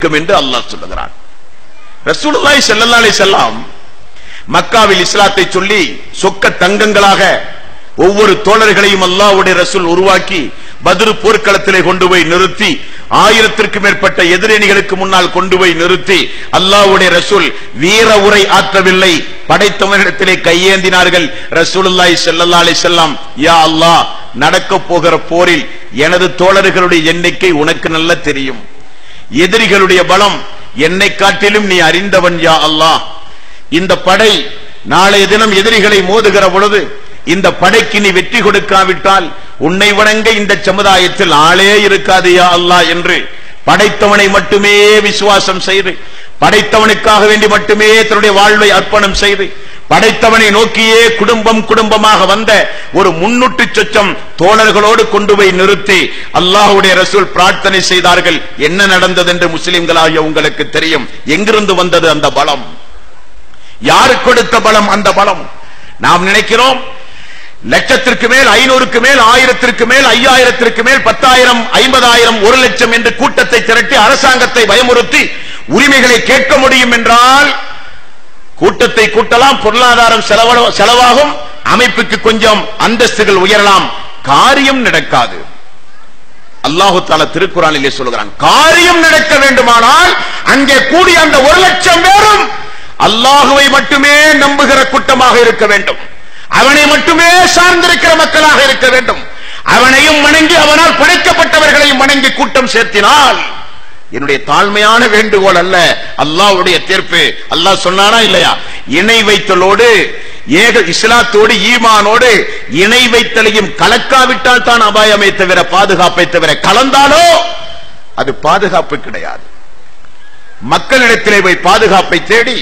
என்று அல்லாஹ் சொல்லுகிறான் ரசூலுல்லாஹி ஸல்லல்லாஹு அலைஹி வஸல்லம் மக்காவில் இஸ்லாத்தை சொல்லி சொக்க தங்கங்களாக ஒவ்வொரு தோழர்களையும் அல்லாஹ்வுடைய ரசூல் உருவாக்கி பத்ரு போர்க்களத்திலே கொண்டு போய் நிறுத்தி ஆயிரத்திற்கும் மேற்பட்ட எதிரணிகளுக்கு முன்னால் கொண்டு போய் நிறுத்தி அல்லாஹ்வுடைய ரசூல் வீர உரை ஆற்றவில்லை படைத்தவனிடத்திலே கையேந்தினார்கள் ரசூலுல்லாஹி ஸல்லல்லாஹு அலைஹி வஸல்லம் யா அல்லாஹ் நடக்க போகிற போரில் எனது தோழர்களுடைய எண்ணிக்கை உனக்கு நல்ல தெரியும் எதிரிகளுடைய பலம் என்னை காட்டிலும் நீ அறிந்தவன் யா அல்லாஹ் இந்த படை நாளைய தினம் எதிரிகளை மோதுகிற பொழுது இந்த படைக்கு நீ வெற்றி கொடுக்காவிட்டால் உன்னை வணங்க இந்த சமுதாயத்தில் ஆளே இருக்காது யா அல்லாஹ் என்று படைத்தவனை மட்டுமே விசுவாசம் செய்து படைத்தவனுக்காக வேண்டி மட்டுமே தன்னுடைய வாழ்வை அர்ப்பணம் செய்து படைத்தவனை நோக்கியே குடும்பம் குடும்பமாக வந்த ஒரு முன்னுட்டு சொச்சம் தோழர்களோடு கொண்டு போய் நிறுத்தி அல்லாஹ்வுடைய ரசூல் பிரார்த்தனை செய்தார்கள் என்ன நடந்தது என்று முஸ்லிம்களாகிய உங்களுக்கு தெரியும் எங்கிருந்து வந்தது அந்த பலம் யாரு கொடுத்த பலம் அந்த பலம் நாம் நினைக்கிறோம் லட்சத்திற்கு மேல் ஐநூறுக்கு மேல் ஆயிரத்திற்கு மேல் ஐயாயிரத்திற்கு மேல் பத்தாயிரம் ஐம்பதாயிரம் ஒரு லட்சம் என்று கூட்டத்தை திரட்டி அரசாங்கத்தை பயமுறுத்தி உரிமைகளை கேட்க முடியும் என்றால் கூட்டத்தை கூட்டலாம் பொருளாதாரம் செலவ- செலவாகும் அமைப்புக்கு கொஞ்சம் அந்தஸ்துகள் உயரலாம் காரியம் நடக்காது அல்லாஹு தாலா திருக்குறானிலே சொல்கிறான் காரியம் நடக்க வேண்டுமானால் அங்கே கூடிய அந்த ஒரு லட்சம் பேரும் அல்லாஹுவை மட்டுமே நம்புகிற கூட்டமாக இருக்க வேண்டும் அவனை மட்டுமே சார்ந்திருக்கிற மக்களாக இருக்க வேண்டும் அவனையும் வணங்கி அவனால் படைக்கப்பட்டவர்களையும் வணங்கி கூட்டம் சேர்த்தினால் என்னுடைய தாழ்மையான வேண்டுகோள் அல்ல அல்லாஹ்வுடைய தீர்ப்பு அல்லாஹ் சொன்னானா இல்லையா இணை வைத்தலோடு ஏக இஸ்லாத்தோடு ஈமானோடு இணை வைத்தலையும் கலக்காவிட்டால் தான் அபாயமே தவிர பாதுகாப்பை தவிர கலந்தாலோ அது பாதுகாப்பு கிடையாது மக்களிடத்திலே போய் பாதுகாப்பை தேடி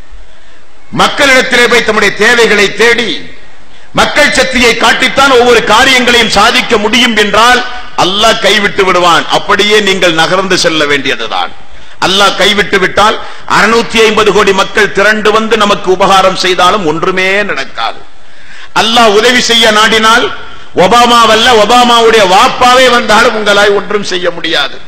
மக்களிடத்திலே போய் தம்முடைய தேவைகளை தேடி மக்கள் சக்தியை காட்டித்தான் ஒவ்வொரு காரியங்களையும் சாதிக்க முடியும் என்றால் அல்லாஹ் கைவிட்டு விடுவான் அப்படியே நீங்கள் நகர்ந்து செல்ல வேண்டியதுதான் அல்லாஹ் கைவிட்டு விட்டால் அறுநூத்தி ஐம்பது கோடி மக்கள் திரண்டு வந்து நமக்கு உபகாரம் செய்தாலும் ஒன்றுமே நடக்காது அல்லாஹ் உதவி செய்ய நாடினால் ஒபாமாவல்ல ஒபாமாவுடைய வாப்பாவே வந்தாலும் உங்களால் ஒன்றும் செய்ய முடியாது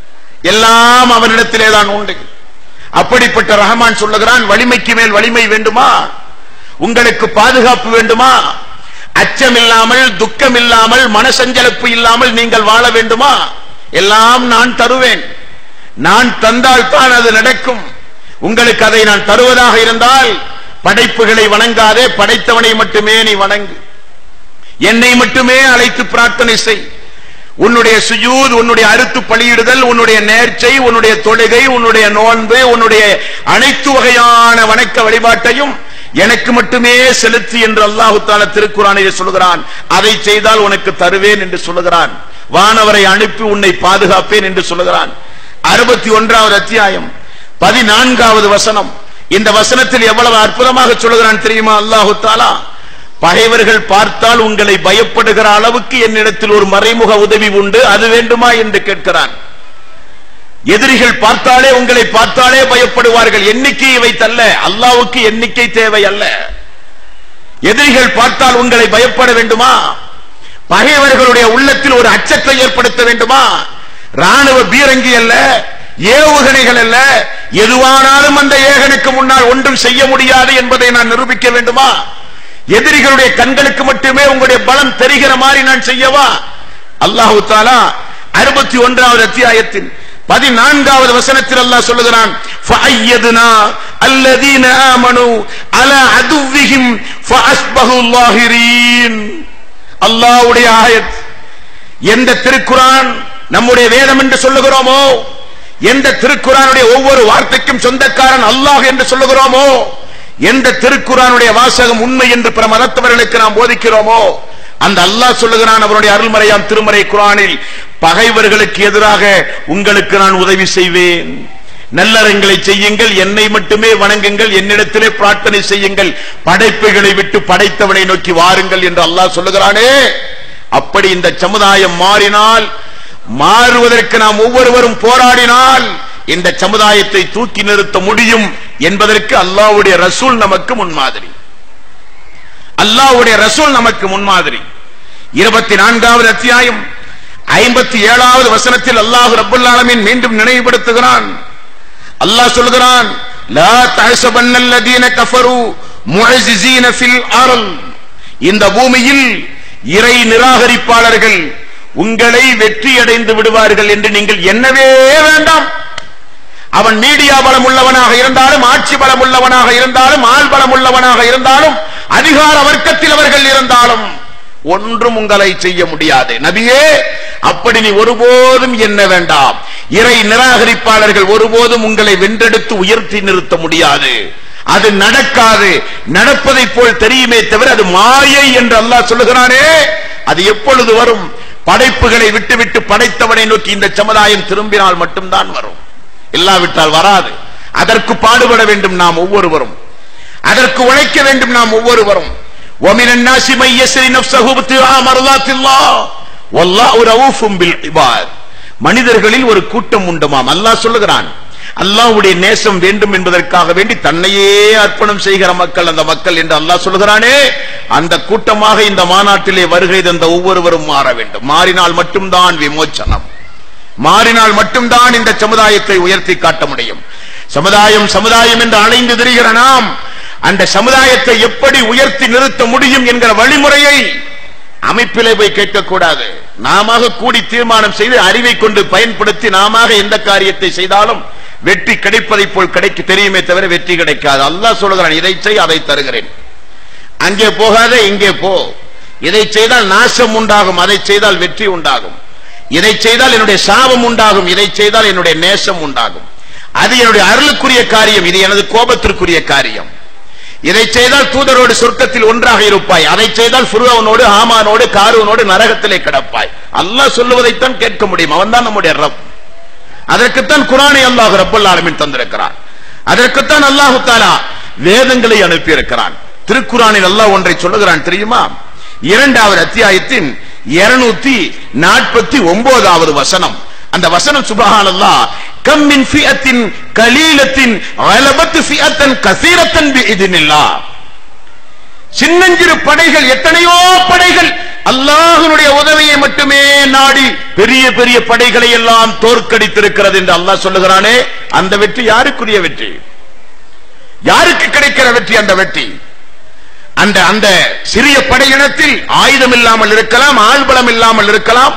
எல்லாம் அவனிடத்திலே தான் உண்டு அப்படிப்பட்ட ரஹமான் சொல்லுகிறான் வலிமைக்கு மேல் வலிமை வேண்டுமா உங்களுக்கு பாதுகாப்பு வேண்டுமா அச்சம் இல்லாமல் துக்கம் இல்லாமல் மனசஞ்சலப்பு இல்லாமல் நீங்கள் வாழ வேண்டுமா எல்லாம் நான் தருவேன் நான் தந்தால் தான் அது நடக்கும் உங்களுக்கு அதை நான் தருவதாக இருந்தால் படைப்புகளை வணங்காதே படைத்தவனை மட்டுமே நீ வணங்கு என்னை மட்டுமே அழைத்து பிரார்த்தனை செய் உன்னுடைய சுஜூத் உன்னுடைய அறுத்து பலியிடுதல் உன்னுடைய நேர்ச்சை உன்னுடைய தொழுகை உன்னுடைய நோன்பு உன்னுடைய அனைத்து வகையான வணக்க வழிபாட்டையும் எனக்கு மட்டுமே செலுத்தி என்று அல்லாஹு தாலா திருக்குறானிலே சொல்கிறான் அதை செய்தால் உனக்கு தருவேன் என்று சொல்லுகிறான் வானவரை அனுப்பி உன்னை பாதுகாப்பேன் என்று சொல்லுகிறான் அறுபத்தி ஒன்றாவது அத்தியாயம் பதினான்காவது வசனம் இந்த வசனத்தில் எவ்வளவு அற்புதமாக சொல்லுகிறான் தெரியுமா அல்லாஹு தாலா பகைவர்கள் பார்த்தால் உங்களை பயப்படுகிற அளவுக்கு என்னிடத்தில் ஒரு மறைமுக உதவி உண்டு அது வேண்டுமா என்று கேட்கிறான் எதிரிகள் பார்த்தாலே உங்களை பார்த்தாலே பயப்படுவார்கள் எண்ணிக்கையை வைத்தல்ல அல்லாவுக்கு எண்ணிக்கை தேவை அல்ல எதிரிகள் பார்த்தால் உங்களை பயப்பட வேண்டுமா பகைவர்களுடைய உள்ளத்தில் ஒரு அச்சத்தை ஏற்படுத்த வேண்டுமா ராணுவ பீரங்கி அல்ல ஏவுகணைகள் அல்ல எதுவானாலும் அந்த ஏகனுக்கு முன்னால் ஒன்றும் செய்ய முடியாது என்பதை நான் நிரூபிக்க வேண்டுமா எதிரிகளுடைய கண்களுக்கு மட்டுமே உங்களுடைய பலம் தெரிகிற மாதிரி நான் செய்யவா அல்லாஹு தாலா அறுபத்தி ஒன்றாவது அத்தியாயத்தின் பதினான்காவது வசனத்தில் அல்லாஹ் சொல்லுகிறான் فَأَيَّدْنَا الَّذِينَ آمَنُوا عَلَى عَدُوِّهِمْ فَأَصْبَحُوا ظَاهِرِينَ அல்லாஹ்வுடைய ஆயத் எந்த திருக்குரான் நம்முடைய வேதம் என்று சொல்லுகிறோமோ எந்த திருக்குறானுடைய ஒவ்வொரு வார்த்தைக்கும் சொந்தக்காரன் அல்லாஹ் என்று சொல்லுகிறோமோ எந்த திருக்குறானுடைய வாசகம் உண்மை என்று பிற மதத்தவர்களுக்கு நாம் போதிக்கிறோமோ அந்த அல்லாஹ் சொல்லுகிறான் அவருடைய அருள்மறையாம் திருமறை குரானில் பகைவர்களுக்கு எதிராக உங்களுக்கு நான் உதவி செய்வேன் நல்லறங்களை செய்யுங்கள் என்னை மட்டுமே வணங்குங்கள் என்னிடத்திலே பிரார்த்தனை செய்யுங்கள் படைப்புகளை விட்டு படைத்தவனை நோக்கி வாருங்கள் என்று அல்லாஹ் சொல்லுகிறானே அப்படி இந்த சமுதாயம் மாறினால் மாறுவதற்கு நாம் ஒவ்வொருவரும் போராடினால் இந்த சமுதாயத்தை தூக்கி நிறுத்த முடியும் என்பதற்கு அல்லாஹ்வுடைய ரசூல் நமக்கு முன்மாதிரி அல்லாஹ்வுடைய ரசூல் நமக்கு முன்மாதிரி இருபத்தி நான்காவது அத்தியாயம் ஐம்பத்தி ஏழாவது வசனத்தில் அல்லாஹ் ரப்புல் ஆலமீன் மீண்டும் நினைவுபடுத்துகிறான் அல்லாஹ் சொல்கிறான் லா தஹசபன்னல்லதீன கஃபரு முஅஜிஸீன ஃபில் அர்ல் இந்த பூமியில் இறை நிராகரிப்பாளர்கள் உங்களை வெற்றி அடைந்து விடுவார்கள் என்று நீங்கள் எண்ணவே வேண்டாம் அவன் மீடியா பலம் உள்ளவனாக இருந்தாலும் ஆட்சி பலம் உள்ளவனாக இருந்தாலும் ஆள் பலம் உள்ளவனாக இருந்தாலும் அதிகார வர்க்கத்தில் அவர்கள் இருந்தாலும் ஒன்றும் உங்களை செய்ய முடியாது நபியே அப்படி நீ ஒருபோதும் எண்ண வேண்டாம் இறை நிராகரிப்பாளர்கள் ஒருபோதும் உங்களை வென்றெடுத்து உயர்த்தி நிறுத்த முடியாது அது நடக்காது நடப்பதைப் போல் தெரியுமே தவிர அது மாயை என்று அல்லாஹ் சொல்லுகிறானே அது எப்பொழுது வரும் படைப்புகளை விட்டுவிட்டு படைத்தவனை நோக்கி இந்த சமுதாயம் திரும்பினால் மட்டும்தான் வரும் இல்லாவிட்டால் வராது அதற்கு பாடுபட வேண்டும் நாம் ஒவ்வொருவரும் அதற்கு உழைக்க வேண்டும் நாம் ஒவ்வொருவரும் ومن الناس من يسري نفسه ابتغاء مرضات الله والله رؤوف بالعباد மனிதர்களில் ஒரு கூட்டம் உண்டுமாம் அல்லாஹ் சொல்லுகிறான் அல்லாஹ்வுடைய நேசம் வேண்டும் என்பதற்காக வேண்டி தன்னையே அர்ப்பணம் செய்கிற மக்கள் அந்த மக்கள் என்று அல்லாஹ் சொல்லுகிறானே அந்த கூட்டமாக இந்த மாநாட்டிலே வருகை தந்த ஒவ்வொருவரும் மாற வேண்டும் மாறினால் மட்டும்தான் விமோச்சனம் மாறினால் மட்டும்தான் இந்த சமுதாயத்தை உயர்த்தி காட்ட முடியும் சமுதாயம் சமுதாயம் என்று அணைந்து திரிகிற நாம் அந்த சமுதாயத்தை எப்படி உயர்த்தி நிறுத்த முடியும் என்கிற வழிமுறையை அமைப்பிலே போய் கேட்கக்கூடாது நாம கூடி தீர்மானம் செய்து அறிவை கொண்டு பயன்படுத்தி நாம எந்த காரியத்தை செய்தாலும் வெற்றி கிடைப்பதை போல் கிடைக்க தெரியுமே தவிர வெற்றி கிடைக்காது அல்லாஹ் சொல்கிறான் இதை செய் அதை தருகிறேன் அங்கே போகாத இங்கே போ இதை செய்தால் நாசம் உண்டாகும் அதை செய்தால் வெற்றி உண்டாகும் இதை செய்தால் என்னுடைய சாபம் உண்டாகும் இதை செய்தால் என்னுடைய நேசம் உண்டாகும் அது என்னுடைய அருளுக்குரிய காரியம் இது எனது கோபத்திற்குரிய காரியம் இதை செய்தால் தூதரோடு சொர்க்கத்தில் ஒன்றாக இருப்பாய் அதை செய்தால் ஃபுருவனோடு ஆமானோடு காருவனோடு நரகத்திலே கிடப்பாய் அல்லாஹ் சொல்லுவதைத்தான் கேட்க முடியும் அவன் தான் நம்முடைய ரப் அதற்குத்தான் குரானை அல்லாஹ் ரப்பல் ஆலமீன் தந்திருக்கிறான் அதற்குத்தான் அல்லாஹு தாலா வேதங்களை அனுப்பி இருக்கிறான் திருக்குறானில் அல்லாஹ் ஒன்றை சொல்லுகிறான் தெரியுமா இரண்டாவது அத்தியாயத்தின் இருநூத்தி நாற்பத்தி ஒன்பதாவது வசனம் அந்த வசனம் சுபஹான் அல்லாஹ் கம் மின் ஃபியத்தின் கலீலத்தின் அலபத்து ஃபியத்தன் கசீரத்தன் பிஇذنில்லாஹ் சின்னஞ்சிறு படைகள் எத்தனையோ படைகள் அல்லாஹ்வுடைய உதவியை மட்டுமே நாடி பெரிய பெரிய படைகளை எல்லாம் தோற்கடித்திருக்கிறது என்று அல்லாஹ் சொல்லுகிறானே அந்த வெற்றி யாருக்குரிய வெற்றி யாருக்கு கிடைக்கிற வெற்றி அந்த வெற்றி அந்த அந்த சிறிய படையினத்தில் ஆயுதம் இல்லாமல் இருக்கலாம் ஆள்பலம் இல்லாமல் இருக்கலாம்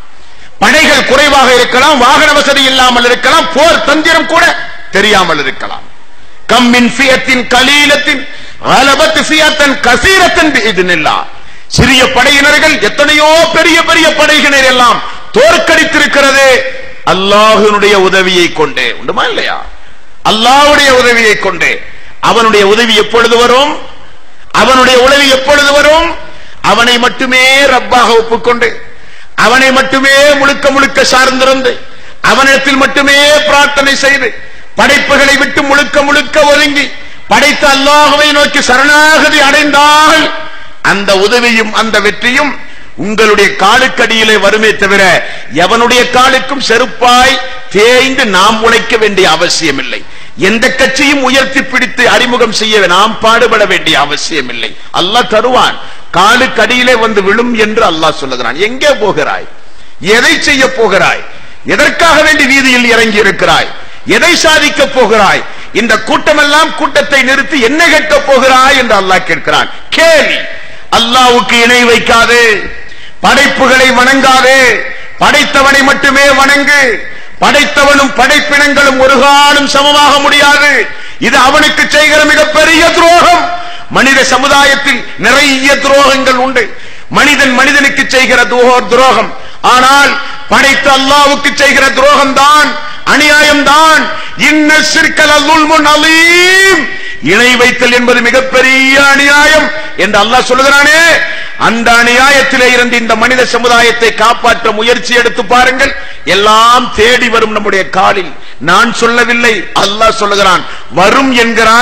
படைகள் குறைவாக இருக்கலாம் வாகன வசதி இல்லாமல் இருக்கலாம் போர் தந்திரம் கூட தெரியாமல் இருக்கலாம் கம்மின் ஃபியத்தின் கலீலத்தின் அலபத் ஃபியத்தன் கசீரத்தன் இதுனில்லா சிறிய படையினர்கள் எத்தனையோ பெரிய பெரிய படையினர் எல்லாம் தோற்கடித்திருக்கிறது அல்லாஹ்வினுடைய உதவியை கொண்டு உண்டுமா இல்லையா அல்லாஹ்வுடைய உதவியை கொண்டு அவனுடைய உதவி எப்பொழுது வரும் அவனுடைய உதவி எப்பொழுது வரும் அவனை மட்டுமே ரப்பாக ஒப்புக்கொண்டு அவனை மட்டுமே முழுக்க முழுக்க சார்ந்திருந்து அவனிடத்தில் மட்டுமே பிரார்த்தனை செய்து படைப்புகளை விட்டு முழுக்க முழுக்க ஒதுங்கி படைத்த அல்லாஹுவை நோக்கி சரணாகதி அடைந்தால் அந்த உதவியும் அந்த வெற்றியும் உங்களுடைய காலுக்கடியிலே வருமே தவிர எவனுடைய காலுக்கும் செருப்பாய் தேய்ந்து நாம் உழைக்க வேண்டிய அவசியம் இல்லை எந்த கட்சியும் உயர்த்தி பிடித்து அறிமுகம் செய்ய நாம் பாடுபட வேண்டிய அவசியம் இல்லை அல்லாஹ் தருவான் காலுக்கடியிலே வந்து விழும் என்று அல்லாஹ் சொல்லுகிறான் எங்கே போகிறாய் எதை செய்ய போகிறாய் எதற்காக வேண்டி வீதியில் இறங்கி இருக்கிறாய் எதை சாதிக்க போகிறாய் இந்த கூட்டமெல்லாம் கூட்டத்தை நிறுத்தி என்ன கேட்க போகிறாய் என்று அல்லாஹ் கேட்கிறான் கேள் அல்லாவுக்கு இணை வைக்காதே படைப்புகளை வணங்காதே படைத்தவனை மட்டுமே வணங்கு படைத்தவனும் படைப்பினங்களும் ஒரு காலம் சமமாக முடியாது இது அவனுக்கு செய்கிற மிகப்பெரிய துரோகம் மனித சமுதாயத்தில் நிறைய துரோகங்கள் உண்டு மனிதன் மனிதனுக்கு செய்கிற துரோ- துரோகம் ஆனால் படைத்த அல்லாவுக்கு செய்கிற துரோகம் தான் அநியாயம் தான் இன்ன சிற்கல் அல்முன் அலீம் இணை வைத்தல் என்பது மிகப்பெரிய அநியாயம் என்று அல்லாஹ் சொல்லுகிறானே அந்த அநியாயத்திலே இருந்து இந்த மனித சமுதாயத்தை காப்பாற்ற முயற்சி எடுத்து பாருங்கள் எல்லாம் தேடி வரும் நம்முடைய காலில் நான் சொல்லவில்லை அல்லாஹ் சொல்லுகிறான் வரும் என்கிறான்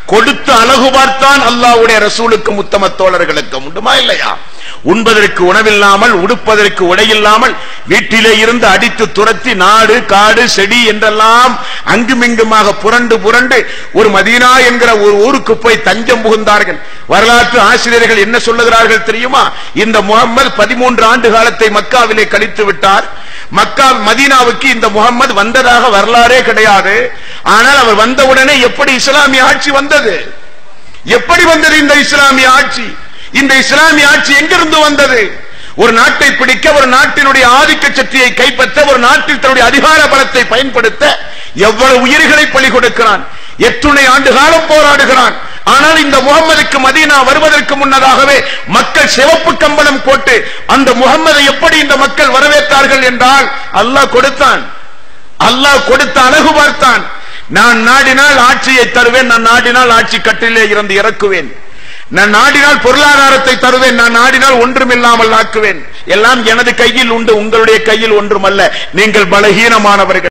கொடுத்து அழகு பார்த்தான் அல்லாஹ்வுடைய ரசூலுக்கும் உத்தம தோழர்களுக்கும் உண்டுமா இல்லையா உண்பதற்கு உணவில்லாமல் உடுப்பதற்கு உடையில்லாமல் வீட்டிலே இருந்து அடித்து துரத்தி நாடு காடு செடி என்றெல்லாம் அங்குமிங்குமாக புரண்டு புரண்டு ஒரு மதீனா என்கிற ஒரு ஊருக்கு போய் தஞ்சம் புகுந்தார்கள் வரலாற்று ஆசிரியர்கள் என்ன சொல்லுகிறார்கள் தெரியுமா இந்த முகம்மது பதிமூன்று ஆண்டு காலத்தை மக்காவிலே கழித்து விட்டார் மக்கா மதீனாவுக்கு இந்த முகம்மது வந்ததாக வரலாறே கிடையாது ஆனால் அவர் வந்தவுடனே எப்படி இஸ்லாமிய ஆட்சி வந்தது எப்படி வந்தது இந்த இஸ்லாமிய ஆட்சி இந்த இஸ்லாமிய ஆட்சி எங்கிருந்து வந்தது ஒரு நாட்டை பிடிக்க ஒரு நாட்டினுடைய ஆதிக்க சக்தியை கைப்பற்ற ஒரு நாட்டில் தன்னுடைய அதிகார பலத்தை பயன்படுத்த எவ்வளவு உயிர்களை பலி கொடுக்கிறான் எத்துணை ஆண்டு காலம் போராடுகிறான் ஆனால் இந்த முகம்மதுக்கு மதீனா வருவதற்கு முன்னதாகவே மக்கள் சிவப்பு கம்பளம் போட்டு அந்த முகம்மதை எப்படி இந்த மக்கள் வரவேற்றார்கள் என்றால் அல்லாஹ் கொடுத்தான் அல்லாஹ் கொடுத்த அழகு பார்த்தான் நான் நாடினால் ஆட்சியை தருவேன் நான் நாடினால் ஆட்சி கட்டிலே இருந்து இறக்குவேன் நான் நாடினால் பொருளாதாரத்தை தருவேன் நான் நாடினால் ஒன்றுமில்லாமல் ஆக்குவேன் எல்லாம் எனது கையில் உண்டு உங்களுடைய கையில் ஒன்றுமல்ல நீங்கள் பலகீனமானவர்கள்